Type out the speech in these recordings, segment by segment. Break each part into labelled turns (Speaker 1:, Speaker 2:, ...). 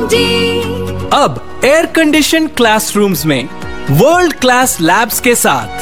Speaker 1: अब air condition classrooms में world class labs के साथ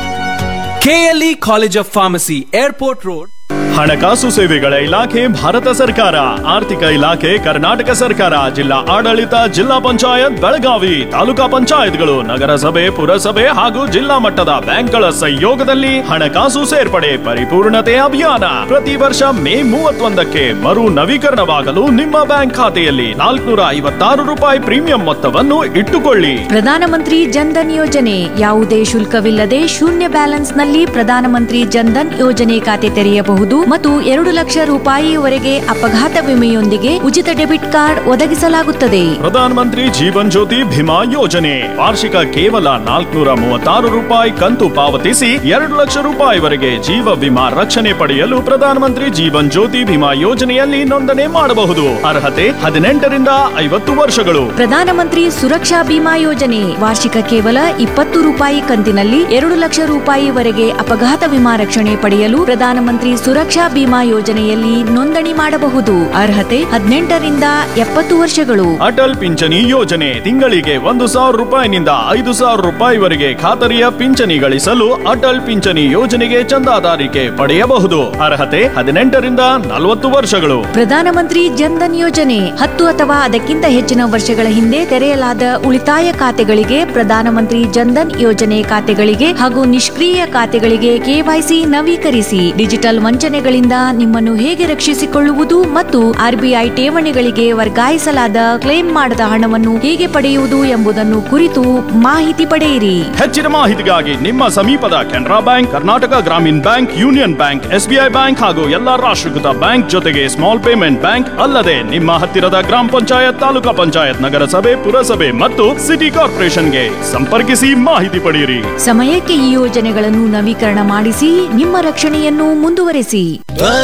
Speaker 1: के college of pharmacy airport road
Speaker 2: ಹಣಕಾಸು ಸೇವೆಗಳ ಇಲಾಖೆ ಭಾರತ ಸರ್ಕಾರ ಆರ್ಥಿಕ ಇಲಾಖೆ ಕರ್ನಾಟಕ ಸರ್ಕಾರ ಜಿಲ್ಲಾ ಆಡಳಿತ ಜಿಲ್ಲಾ ಪಂಚಾಯತ್ ಬೆಳಗಾವಿ ತಾಲೂಕಾ ಪಂಚಾಯತ್ಗಳು ನಗರಸಭೆ ಪುರಸಭೆ ಹಾಗೂ ಜಿಲ್ಲಾ ಮಟ್ಟದ ಬ್ಯಾಂಕ್ಗಳ ಸಹಯೋಗದಲ್ಲಿ ಹಣಕಾಸು ಸೇರ್ಪಡೆ ಪರಿಪೂರ್ಣತೆ ಅಭಿಯಾನ ಪ್ರತಿ ವರ್ಷ ಮೇ ಮೂವತ್ತೊಂದಕ್ಕೆ ಮರು ನವೀಕರಣವಾಗಲು ನಿಮ್ಮ ಬ್ಯಾಂಕ್ ಖಾತೆಯಲ್ಲಿ ನಾಲ್ಕುನೂರ ಐವತ್ತಾರು ರೂಪಾಯಿ ಪ್ರೀಮಿಯಂ ಮೊತ್ತವನ್ನು ಇಟ್ಟುಕೊಳ್ಳಿ
Speaker 3: ಪ್ರಧಾನಮಂತ್ರಿ ಜನ್ಧನ್ ಯೋಜನೆ ಯಾವುದೇ ಶುಲ್ಕವಿಲ್ಲದೆ ಶೂನ್ಯ ಬ್ಯಾಲೆನ್ಸ್ನಲ್ಲಿ ಪ್ರಧಾನಮಂತ್ರಿ ಜನ್ಧನ್ ಯೋಜನೆ ಖಾತೆ ತೆರೆಯಬಹುದು ಮತ್ತು ಎರಡು ಲಕ್ಷ ರೂಪಾಯಿವರೆಗೆ ಅಪಘಾತ ವಿಮೆಯೊಂದಿಗೆ ಉಚಿತ ಡೆಬಿಟ್ ಕಾರ್ಡ್ ಒದಗಿಸಲಾಗುತ್ತದೆ
Speaker 2: ಪ್ರಧಾನ ಮಂತ್ರಿ ಜೀವನ್ ಜ್ಯೋತಿ ಭೀಮಾ ಯೋಜನೆ ವಾರ್ಷಿಕ ಕೇವಲ ನಾಲ್ಕುನೂರ ಮೂವತ್ತಾರು ರೂಪಾಯಿ ಕಂತು ಪಾವತಿಸಿ ಎರಡು ಲಕ್ಷ ರೂಪಾಯಿವರೆಗೆ ಜೀವ ವಿಮಾ ರಕ್ಷಣೆ ಪಡೆಯಲು ಪ್ರಧಾನ ಮಂತ್ರಿ ಜೀವನ್ ಜ್ಯೋತಿ ಭೀಮಾ ಯೋಜನೆಯಲ್ಲಿ ನೋಂದಣಿ ಮಾಡಬಹುದು ಅರ್ಹತೆ ಹದಿನೆಂಟರಿಂದ ಐವತ್ತು ವರ್ಷಗಳು
Speaker 3: ಪ್ರಧಾನಮಂತ್ರಿ ಸುರಕ್ಷಾ ಬಿಮಾ ಯೋಜನೆ ವಾರ್ಷಿಕ ಕೇವಲ ಇಪ್ಪತ್ತು ರೂಪಾಯಿ ಕಂತಿನಲ್ಲಿ ಎರಡು ಲಕ್ಷ ರೂಪಾಯಿವರೆಗೆ ಅಪಘಾತ ವಿಮಾ ರಕ್ಷಣೆ ಪಡೆಯಲು ಪ್ರಧಾನಮಂತ್ರಿ ಸುರಕ್ಷಾ ಬಿಮಾ ಯೋಜನೆಯಲ್ಲಿ ನೋಂದಣಿ ಮಾಡಬಹುದು ಅರ್ಹತೆ ಹದಿನೆಂಟರಿಂದ ಎಪ್ಪತ್ತು ವರ್ಷಗಳು
Speaker 2: ಅಟಲ್ ಪಿಂಚಣಿ ಯೋಜನೆ ತಿಂಗಳಿಗೆ ಒಂದು ಸಾವಿರ ರೂಪಾಯಿನಿಂದ ಐದು ಸಾವಿರ ರೂಪಾಯಿವರೆಗೆ ಖಾತರಿಯ ಪಿಂಚಣಿ ಗಳಿಸಲು ಅಟಲ್ ಪಿಂಚಣಿ ಯೋಜನೆಗೆ ಚಂದಾದಾರಿಕೆ ಪಡೆಯಬಹುದು ಅರ್ಹತೆ ಹದಿನೆಂಟರಿಂದ ನಲವತ್ತು ವರ್ಷಗಳು
Speaker 3: ಪ್ರಧಾನಮಂತ್ರಿ ಜನ್ಧನ್ ಯೋಜನೆ ಹತ್ತು ಅಥವಾ ಅದಕ್ಕಿಂತ ಹೆಚ್ಚಿನ ವರ್ಷಗಳ ಹಿಂದೆ ತೆರೆಯಲಾದ ಉಳಿತಾಯ ಖಾತೆಗಳಿಗೆ ಪ್ರಧಾನಮಂತ್ರಿ ಜನ್ಧನ್ ಯೋಜನೆ ಖಾತೆಗಳಿಗೆ ಹಾಗೂ ನಿಷ್ಕ್ರಿಯ ಖಾತೆಗಳಿಗೆ ಕೆವೈಸಿ ನವೀಕರಿಸಿ ಡಿಜಿಟಲ್ ವಂಚನೆಗಳಿಂದ ನಿಮ್ಮನ್ನು ಹೇಗೆ ರಕ್ಷಿಸಿಕೊಳ್ಳುವುದು ಮತ್ತು ಆರ್ಬಿಐ ಠೇವಣಿಗಳಿಗೆ ವರ್ಗಾಯಿಸಲಾದ ಕ್ಲೇಮ್ ಮಾಡದ ಹಣವನ್ನು ಹೇಗೆ ಪಡೆಯುವುದು ಎಂಬುದನ್ನು ಕುರಿತು ಮಾಹಿತಿ ಪಡೆಯಿರಿ
Speaker 2: ಹೆಚ್ಚಿನ ಮಾಹಿತಿಗಾಗಿ ನಿಮ್ಮ ಸಮೀಪದ Canara bank Karnataka Gramin bank union bank SBI bank ಹಾಗೂ ಎಲ್ಲಾ ರಾಷ್ಟ್ರೀಕೃತ ಬ್ಯಾಂಕ್ ಜೊತೆಗೆ ಸ್ಮಾಲ್ ಪೇಮೆಂಟ್ ಬ್ಯಾಂಕ್ ಅಲ್ಲದೆ ನಿಮ್ಮ ಹತ್ತಿರದ ಗ್ರಾಮ ಪಂಚಾಯತ್ ತಾಲೂಕಾ ಪಂಚಾಯತ್ ನಗರಸಭೆ ಪುರಸಭೆ ಮತ್ತು ಸಿಟಿ ಕಾರ್ಪೊರೇಷನ್ಗೆ ಸಂಪರ್ಕಿಸಿ ಮಾಹಿತಿ ಪಡೆಯಿರಿ
Speaker 3: ಸಮಯಕ್ಕೆ ಈ ಯೋಜನೆಗಳನ್ನು ನವೀಕರಣ ಮಾಡಿಸಿ ನಿಮ್ಮ ರಕ್ಷಣೆಯನ್ನು ಮುಂದುವರೆಸಿ